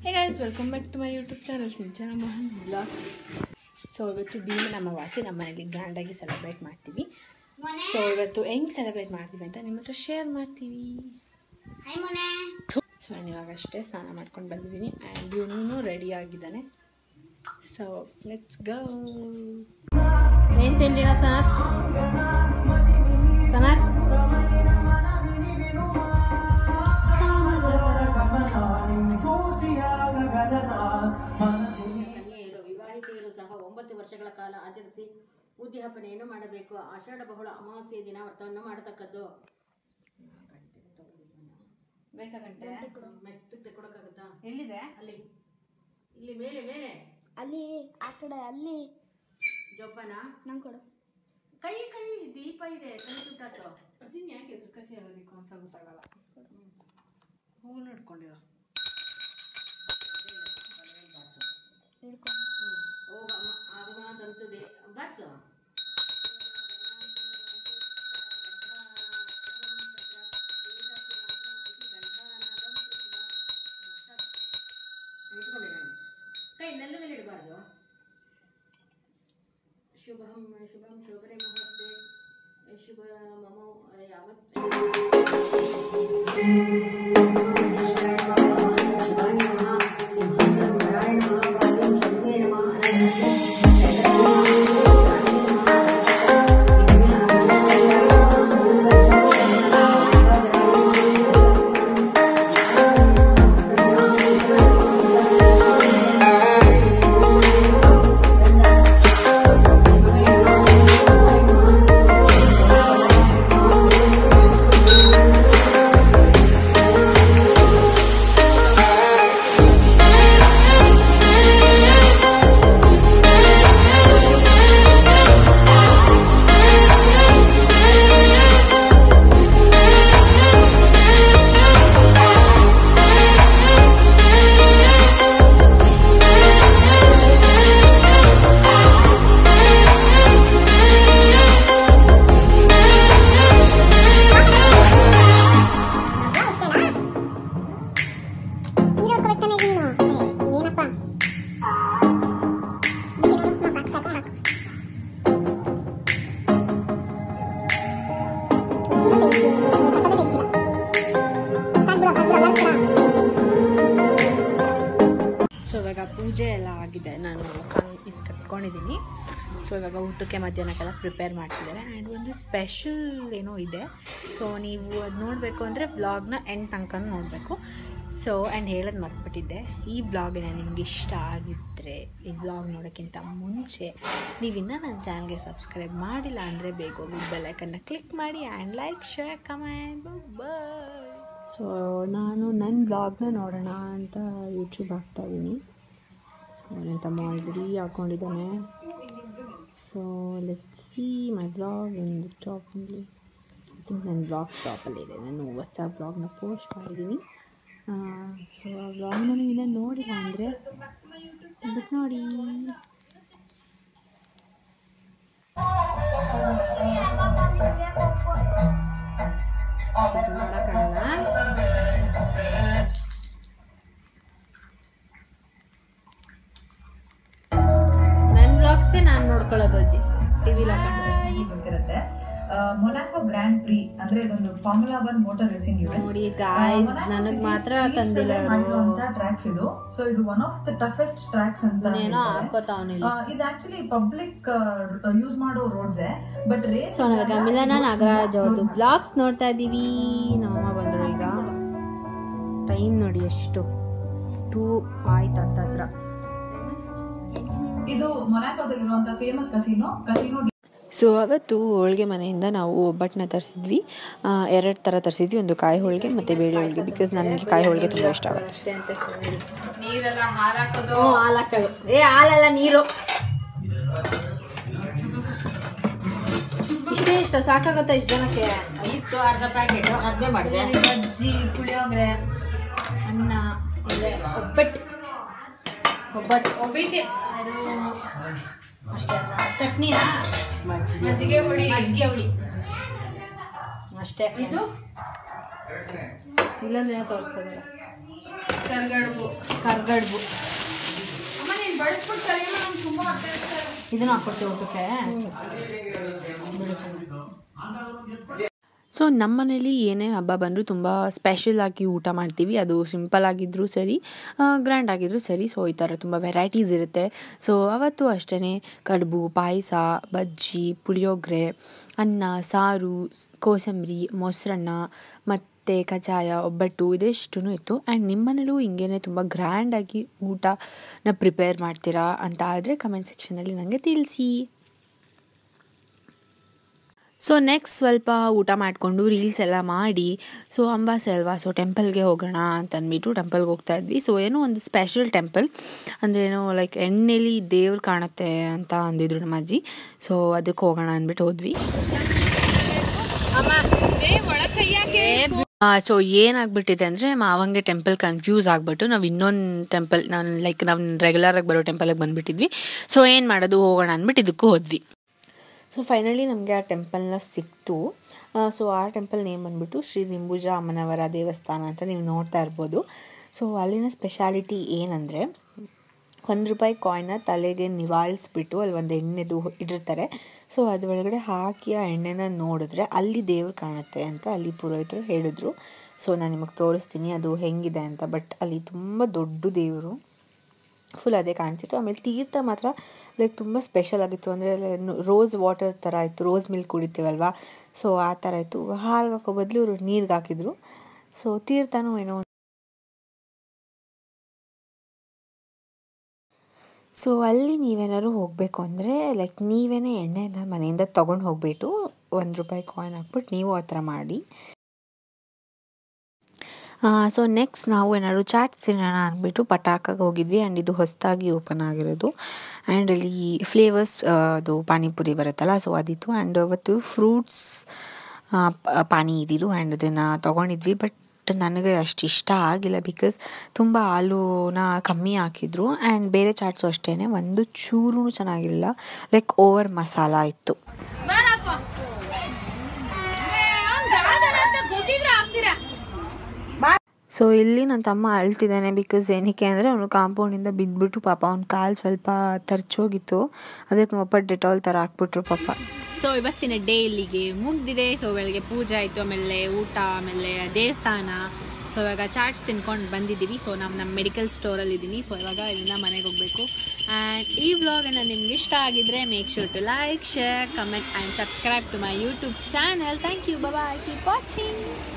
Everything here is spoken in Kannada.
Hey guys welcome back to my YouTube channel Sinchana Mohan blogs so ಇವತ್ತು ಭೀಮನ ಅಮಾವಾಸ್ಯೆ ನಮ್ಮ ಮನೇಲಿ ಗ್ರ್ಯಾಂಡಾಗಿ ಸೆಲೆಬ್ರೇಟ್ ಮಾಡ್ತೀವಿ ಸೊ ಇವತ್ತು ಹೆಂಗೆ ಸೆಲೆಬ್ರೇಟ್ ಮಾಡ್ತೀವಿ ಅಂತ ನಿಮ್ಮ ಹತ್ರ ಶೇರ್ ಮಾಡ್ತೀವಿ ಸೊ ನಾನು ಇವಾಗ ಅಷ್ಟೇ ಸ್ನಾನ ಮಾಡ್ಕೊಂಡು ಬಂದಿದ್ದೀನಿ ಆ್ಯಂಡ್ ಇವನು ರೆಡಿ ಆಗಿದ್ದಾನೆ ಸೊ ಲೆಟ್ಸ್ ಗೋ ಏನು ತಿಂಡಿನ ಸನತ್ ಸನತ್ ಕನ್ಯೆಯರು ವಿವಾಹಿತೆಯರು ಸಹ ಒಂಬತ್ತು ವರ್ಷಗಳ ಕಾಲ ಆಚರಿಸಿ ಉದ್ಯಾಪನೆಯನ್ನು ಮಾಡಬೇಕು ಆಷಾಢ ಬಹುಳ ಅಮಾವಾಸ್ಯೆ ದಿನ ವ್ರತವನ್ನು ಮಾಡತಕ್ಕದ್ದು ಬೇಕಾಗಂತೆ ಮೆತ್ತಗೆ ಕೊಡಕ್ಕಾಗತ್ತಾ ಎಲ್ಲಿದೆ ಅಲ್ಲಿ ಇಲ್ಲಿ ಮೇಲೆ ಮೇಲೆ ಅಲ್ಲಿ ಆ ಕಡೆ ಅಲ್ಲಿ ಜೋಪಾನ ನಂಗೆ ಕೊಡು ಕೈ ಕೈ ದೀಪ ಇದೆ ಕೈ ಸುಟ್ಟಾತು ಅಜಿನ್ ಯಾಕೆ ಎದುರು ಕಸಿ ಆಗೋದಿಕ್ಕು ಅಂತ ಗೊತ್ತಾಗಲ್ಲ ಹೂವು ನೋಡ್ಕೊಂಡಿರೋ ಹಿಡ್ಕೊ ಹೋಗ ಆಗಮ ತಂತದೆ ಬಸ್ ಇಟ್ಕೊಂಡಿದ್ದಾನೆ ಕೈ ನೆಲ್ಲ ಮೇಲೆ ಇಡಬಾರ್ದು ಶುಭಂ ಶುಭಂ ಶುಭರೆ ಮುಹೂರ್ತೆ ಶುಭ ಮಮ ಯಾವತ್ ನೀರು ಹೊಡ್ಕೊಬೇಕಾನೆ ನೀನು ಏ, ಏನಪ್ಪ ಬಿಡಿ ನೋಡು, ಹ್ಮ್, ಸಾಕು ಸಾಕು ಸಾಕು ನೀನು ತೆಗಿತೀಯ, ನೀನು ಕಟ್ಟೋದೇ ತೆಗಿತೀರ. ಸಾಕು ಬಿಡು, ಸಾಕು ಬಿಡು, ಅಲ್ಲಾಡ್ಸ್ಬೇಡ. ಸೊ ಇವಾಗ ಪೂಜೆ ಎಲ್ಲ ಆಗಿದೆ ನಾನು ಕಣ್ ಇದು ಕಟ್ಕೊಂಡಿದ್ದೀನಿ ಸೊ ಇವಾಗ ಊಟಕ್ಕೆ ಮಧ್ಯಾಹ್ನಕ್ಕೆಲ್ಲ ಪ್ರಿಪೇರ್ ಮಾಡ್ತಿದ್ದಾರೆ ಆ್ಯಂಡ್ ಒಂದು ಸ್ಪೆಷಲ್ ಏನೋ ಇದೆ ಸೊ ನೀವು ಅದು ನೋಡಬೇಕು ಅಂದರೆ ಬ್ಲಾಗ್ನ ಎಂಡ್ ತನಕ ನೋಡಬೇಕು ಸೊ ಆ್ಯಂಡ್ ಹೇಳೋದು ಮರ್ತ್ಬಿಟ್ಟಿದ್ದೆ ಈ ಬ್ಲಾಗಿನ ನಿಮ್ಗೆ ಇಷ್ಟ ಆಗಿದ್ದರೆ ಈ ಬ್ಲಾಗ್ ನೋಡೋಕ್ಕಿಂತ ಮುಂಚೆ ನೀವಿನ್ನೂ ನನ್ನ ಚಾನಲ್ಗೆ ಸಬ್ಸ್ಕ್ರೈಬ್ ಮಾಡಿಲ್ಲ ಅಂದರೆ ಬೇಗ ಹೋಗಿ ಬೆಲ್ಲೈಕನ್ನ ಕ್ಲಿಕ್ ಮಾಡಿ and like share comment bye so ನಾನು ನನ್ನ ಬ್ಲಾಗ್ನ ನೋಡೋಣ ಅಂತ ಯೂಟ್ಯೂಬ್ ಹಾಕ್ತಾಯಿದ್ದೀನಿ ನನ್ನ ತಮ್ಮ ಆಲ್ರೆಡಿ ಹಾಕ್ಕೊಂಡಿದ್ದಾನೆ so let see my blog ಒಂದು ಟಾಪಲ್ಲಿ ಐ ಥಿಂಕ್ ನನ್ನ ಬ್ಲಾಗ್ ಟಾಪಲ್ಲಿದೆ ನಾನು ಹೊಸ ಬ್ಲಾಗ್ನ ಪೋಸ್ಟ್ ಮಾಡಿದ್ದೀನಿ ಸೊ ಆ ಬ್ಲಾಗ್ನ ನೀವು ಇನ್ನೂ ನೋಡಿಲ್ಲ ಅಂದರೆ ಬಿಟ್ಟು ನೋಡಿ ಇದು ಮಾಡೋಕ್ಕಾಗಲ್ಲ ನನ್ನ ಬ್ಲಾಗ್ಸೇ ನಾನು ನೋಡ್ಕೊಳ್ಳೋದು ಅಜ್ಜಿ ಟಿ ವಿಲಿ ಹಾಕೊಂಡು ಗೊತ್ತಿರುತ್ತೆ ಮೊನಾಕೋ ಗ್ರ್ಯಾಂಡ್ ಪ್ರಿ ಅಂದ್ರೆ ಇದೊಂದು formula one motor racing event ನೋಡಿ ಗಾಯ್ಸ್ ನನಗೆ ಮಾತ್ರ ತಂದಿಲ್ಲ ಇವರು ಟ್ರ್ಯಾಕ್ಸ್ ಇದು ಸೊ ಇದು one of the toughest tracks ಅಂತ ಏನೋ ಹೇಳ್ತಾರೆ. ಹಾಕೋತಾವನಿಲ್ಲ ಆ, ಇದು ಆಕ್ಚುಲಿ ಪಬ್ಲಿಕ್ ಯೂಸ್ ಮಾಡೋ ರೋಡ್ಸ್ ಬಟ್ ರೇಸ್ ಸೊ ನಾವೀಗ ಮಿಲನ ನಾಗರಾಜ್ ಅವ್ರದ್ದು ಬ್ಲಾಗ್ಸ್ ನೋಡ್ತಾ ಇದ್ದೀವಿ ನಮ್ಮಮ್ಮ ಬಂದರು ಈಗ ಟೈಮ್ ನೋಡಿ ಎಷ್ಟು ಟೂ ಆಯ್ತು ಹತ್ತತ್ರ ಇದು ಮೊನಾಕೋದಲ್ಲಿರುವಂತ ಫೇಮಸ್ ಕಸಿನೋ ಕಸಿನೋ ಸೊ ಅವತ್ತು ಹೋಳಿಗೆ ಮನೆಯಿಂದ ನಾವು ಒಬ್ಬಟ್ಟನ್ನ ತರಿಸಿದ್ವಿ ಎರಡು ಥರ ತರಿಸಿದ್ವಿ ಒಂದು ಕಾಯಿ ಹೋಳಿಗೆ ಮತ್ತು ಬೇಳೆ ಹೋಳಿಗೆ ಬಿಕಾಸ್ ನನಗೆ ಕಾಯಿ ಹೋಳಿಗೆ ತುಂಬ ಇಷ್ಟ ಆಗುತ್ತೆ ಅಷ್ಟೇ ಅಂತ ನೀರೆಲ್ಲ ಹಾಲು ಹಾಕೋದು ಹಾಲು ಹಾಕೋದು ಏ ಹಾಲಲ್ಲ ನೀರು ಇಷ್ಟೇ ಇಷ್ಟ ಸಾಕಾಗುತ್ತಾ ಇಷ್ಟು ಜನಕ್ಕೆ ಇತ್ತು ಅರ್ಧ ಪ್ಯಾಕೆಟ್ ಅದನ್ನೇ ಮಾಡಿದೆ ಬಜ್ಜಿ ಪುಳಿಯೋಗರೆ ಅನ್ನ ಆಮೇಲೆ ಒಬ್ಬಟ್ಟು ಒಬ್ಬಟ್ಟು ಒಬ್ಬಿಟ್ಟು ಅದು ಅಷ್ಟೇ ಅಲ್ಲ ಚಟ್ನಿನಾ ಮಜ್ಜಿಗೆ ಹುಳಿ ಮಜ್ಜಿಗೆ ಹುಳಿ ಅಷ್ಟೇ ಇದು ಇಲ್ಲೊಂದು ಏನೋ ತೋರಿಸ್ತದೆ ಕರ್ಗಡ್ಬು ಕರ್ಗಡ್ಬು ಅಮ್ಮ ನೀನ್ ಬಡಿಸ್ಬಿಟ್ಟು ಕಲಿಯಮ್ಮ ನಂಗೆ ತುಂಬಾ ಹೊಟ್ಟೆ ಹಸ್ತಾ ಇದೆ. ಇದನ್ನು ಹಾಕ್ಕೊಡ್ತೀವಿ ಊಟಕ್ಕೆ ಸೊ ನಮ್ಮ ಮನೇಲಿ ಏನೇ ಹಬ್ಬ ಬಂದರೂ ತುಂಬ ಸ್ಪೆಷಲ್ ಆಗಿ ಊಟ ಮಾಡ್ತೀವಿ ಅದು ಸಿಂಪಲ್ ಆಗಿದ್ದರೂ ಸರಿ ಗ್ರ್ಯಾಂಡ್ ಆಗಿದ್ದರೂ ಸರಿ ಸೊ ಈ ಥರ ತುಂಬ ವೆರೈಟೀಸ್ ಇರುತ್ತೆ ಸೊ ಅವತ್ತು ಅಷ್ಟೇ ಕಡುಬು ಪಾಯಸ ಬಜ್ಜಿ ಪುಳಿಯೋಗರೆ ಅನ್ನ ಸಾರು ಕೋಸಂಬರಿ ಮೊಸರನ್ನ ಮತ್ತು ಕಜ್ಜಾಯ ಒಬ್ಬಟ್ಟು ಇದೆಷ್ಟೂ ಇತ್ತು ಆ್ಯಂಡ್ ನಿಮ್ಮ ಮನೇಲೂ ಹಿಂಗೇನೆ ತುಂಬ ಗ್ರ್ಯಾಂಡಾಗಿ ಊಟನ ಪ್ರಿಪೇರ್ ಮಾಡ್ತೀರಾ ಅಂತ ಆದರೆ ಕಮೆಂಟ್ ಸೆಕ್ಷನಲ್ಲಿ ನನಗೆ ತಿಳಿಸಿ ಸೊ ನೆಕ್ಸ್ಟ್ ಸ್ವಲ್ಪ ಊಟ ಮಾಡಿಕೊಂಡು ರೀಲ್ಸ್ ಎಲ್ಲ ಮಾಡಿ ಸೊ ಅಂಬಾಸೆ ಅಲ್ವಾ ಸೊ ಟೆಂಪಲ್ಗೆ ಹೋಗೋಣ ಅಂತ ಅಂದ್ಬಿಟ್ಟು ಟೆಂಪಲ್ಗೆ ಹೋಗ್ತಾ ಇದ್ವಿ ಸೊ ಏನೋ ಒಂದು ಸ್ಪೆಷಲ್ ಟೆಂಪಲ್ ಅಂದರೆ ಏನೋ ಲೈಕ್ ಎಣ್ಣೆಲಿ ದೇವ್ರು ಕಾಣುತ್ತೆ ಅಂತ ಅಂದಿದ್ರು ನಮ್ಮ ಅಜ್ಜಿ ಸೊ ಅದಕ್ಕೆ ಹೋಗೋಣ ಅಂದ್ಬಿಟ್ಟು ಹೋದ್ವಿ ಸೊ ಏನಾಗ್ಬಿಟ್ಟಿದೆ ಅಂದರೆ ಮಾವಂಗೆ ಟೆಂಪಲ್ ಕನ್ಫ್ಯೂಸ್ ಆಗಿಬಿಟ್ಟು ನಾವು ಇನ್ನೊಂದು ಟೆಂಪಲ್ ನಾನು ಲೈಕ್ ನಾವು ರೆಗ್ಯುಲರಾಗಿ ಬರೋ ಟೆಂಪಲಿಗೆ ಬಂದುಬಿಟ್ಟಿದ್ವಿ ಸೊ ಏನು ಮಾಡೋದು ಹೋಗೋಣ ಅಂದ್ಬಿಟ್ಟು ಇದಕ್ಕೂ ಹೋದ್ವಿ ಸೊ ಫೈನಲಿ ನಮಗೆ ಆ ಟೆಂಪಲ್ನ ಸಿಕ್ತು ಸೊ ಆ ಟೆಂಪಲ್ ನೇಮ್ ಬಂದ್ಬಿಟ್ಟು ಶ್ರೀ ನಿಂಬುಜ ಅಮ್ಮನವರ ದೇವಸ್ಥಾನ ಅಂತ ನೀವು ನೋಡ್ತಾ ಇರ್ಬೋದು ಸೊ ಅಲ್ಲಿನ ಸ್ಪೆಷಾಲಿಟಿ ಏನಂದರೆ ಒಂದು ರೂಪಾಯಿ ಕಾಯಿನ ತಲೆಗೆ ನಿವಾಳಿಸ್ಬಿಟ್ಟು ಅಲ್ಲಿ ಒಂದು ಎಣ್ಣೆದು ಇಟ್ಟಿರ್ತಾರೆ ಸೊ ಅದ್ರ ಒಳಗಡೆ ಹಾಕಿ ಆ ಎಣ್ಣೆನ ನೋಡಿದ್ರೆ ಅಲ್ಲಿ ದೇವ್ರು ಕಾಣುತ್ತೆ ಅಂತ ಅಲ್ಲಿ ಪುರೋಹಿತರು ಹೇಳಿದ್ರು ಸೊ ನಾನು ನಿಮಗೆ ತೋರಿಸ್ತೀನಿ ಅದು ಹೆಂಗಿದೆ ಅಂತ ಬಟ್ ಅಲ್ಲಿ ತುಂಬ ದೊಡ್ಡ ದೇವರು ಫುಲ್ ಅದೇ ಕಾಣಿಸಿತ್ತು ಆಮೇಲೆ ತೀರ್ಥ ಮಾತ್ರ ಲೈಕ್ ತುಂಬ ಸ್ಪೆಷಲ್ ಆಗಿತ್ತು ಅಂದರೆ ರೋಸ್ ವಾಟರ್ ಥರ ಇತ್ತು ರೋಸ್ ಮಿಲ್ಕ್ ಕುಡಿತೀವಲ್ವಾ ಸೊ ಆ ಥರ ಇತ್ತು ಹಾಲ್ಗೆ ಹಾಕೋ ಬದಲು ಇವರು ನೀರಿಗೆ ಹಾಕಿದ್ರು ಸೊ ತೀರ್ಥನೂ ಏನೋ ಸೊ ಅಲ್ಲಿ ನೀವೇನಾದ್ರು ಹೋಗಬೇಕು ಅಂದರೆ ಲೈಕ್ ನೀವೇನೇ ಎಣ್ಣೆನ ಮನೆಯಿಂದ ತೊಗೊಂಡು ಹೋಗ್ಬಿಟ್ಟು ಒಂದು ರೂಪಾಯಿ ಕಾಯಿನ್ ಹಾಕ್ಬಿಟ್ಟು ನೀವು ಆ ಥರ ಮಾಡಿ ಸೊ ನೆಕ್ಸ್ಟ್ ನಾವು ಏನಾದ್ರು ಚಾಟ್ಸ್ ತಿನ್ನೋಣ ಅಂದ್ಬಿಟ್ಟು ಪಟಾಕಗೆ ಹೋಗಿದ್ವಿ ಆ್ಯಂಡ್ ಇದು ಹೊಸದಾಗಿ ಓಪನ್ ಆಗಿರೋದು ಆ್ಯಂಡ್ ಅಲ್ಲಿ ಫ್ಲೇವರ್ಸ್ ಅದು ಪಾನಿಪುರಿ ಬರುತ್ತಲ್ಲ ಸೊ ಅದಿತ್ತು ಆ್ಯಂಡ್ ಅವತ್ತು ಫ್ರೂಟ್ಸ್ ಪಾನಿ ಇದ್ದಿದ್ದು ಆ್ಯಂಡ್ ಅದನ್ನು ತೊಗೊಂಡಿದ್ವಿ ಬಟ್ ನನಗೆ ಅಷ್ಟು ಇಷ್ಟ ಆಗಿಲ್ಲ ಬಿಕಾಸ್ ತುಂಬ ಹಾಲುನ ಕಮ್ಮಿ ಹಾಕಿದ್ರು ಆ್ಯಂಡ್ ಬೇರೆ ಚಾಟ್ಸು ಅಷ್ಟೇ ಒಂದು ಚೂರು ಚೆನ್ನಾಗಿರಲಿಲ್ಲ ಲೈಕ್ ಓವರ್ ಮಸಾಲ ಇತ್ತು ಬಾರಪ್ಪ. ಏ, ಅವ್ನ್ಗ್ ಆಗಲ್ಲ ಅಂತ ಗೊತ್ತಿದ್ರೆ ಆಗ್ತೀರಾ ಸೊ ಇಲ್ಲಿ ನನ್ನ ತಮ್ಮ ಅಳ್ತಿದ್ದಾನೆ ಬಿಕಾಸ್ ಏನಕ್ಕೆ ಅಂದರೆ ಅವನು ಕಾಂಪೌಂಡಿಂದ ಬಿದ್ದುಬಿಟ್ಟು ಪಾಪ ಅವ್ನ ಕಾಲು ಸ್ವಲ್ಪ ತರ್ಚೋಗಿತ್ತು ಅದಕ್ಕೆ ನಮ್ಮಪ್ಪ ಡೆಟಾಲ್ ಥರ ಹಾಕ್ಬಿಟ್ರು ಪಾಪ ಸೊ ಇವತ್ತಿನ ಡೇ ಇಲ್ಲಿಗೆ ಮುಗ್ದಿದೆ ಸೊ ಬೆಳಗ್ಗೆ ಪೂಜೆ ಆಯಿತು ಆಮೇಲೆ ಊಟ ಆಮೇಲೆ ದೇವಸ್ಥಾನ ಸೊ ಇವಾಗ ಚಾಟ್ಸ್ ತಿನ್ಕೊಂಡು ಬಂದಿದ್ದೀವಿ ಸೊ ನಾವು ನಮ್ಮ ಮೆಡಿಕಲ್ ಸ್ಟೋರಲ್ಲಿ ಇದ್ದೀನಿ ಸೊ ಇವಾಗ ಇದನ್ನ ಮನೆಗೆ ಹೋಗಬೇಕು ಆ್ಯಂಡ್ ಈ ವ್ಲಾಗನ್ನು ನಿಮ್ಗೆ ಇಷ್ಟ ಆಗಿದ್ರೆ make sure to like share comment and subscribe to my YouTube channel thank you bye keep watching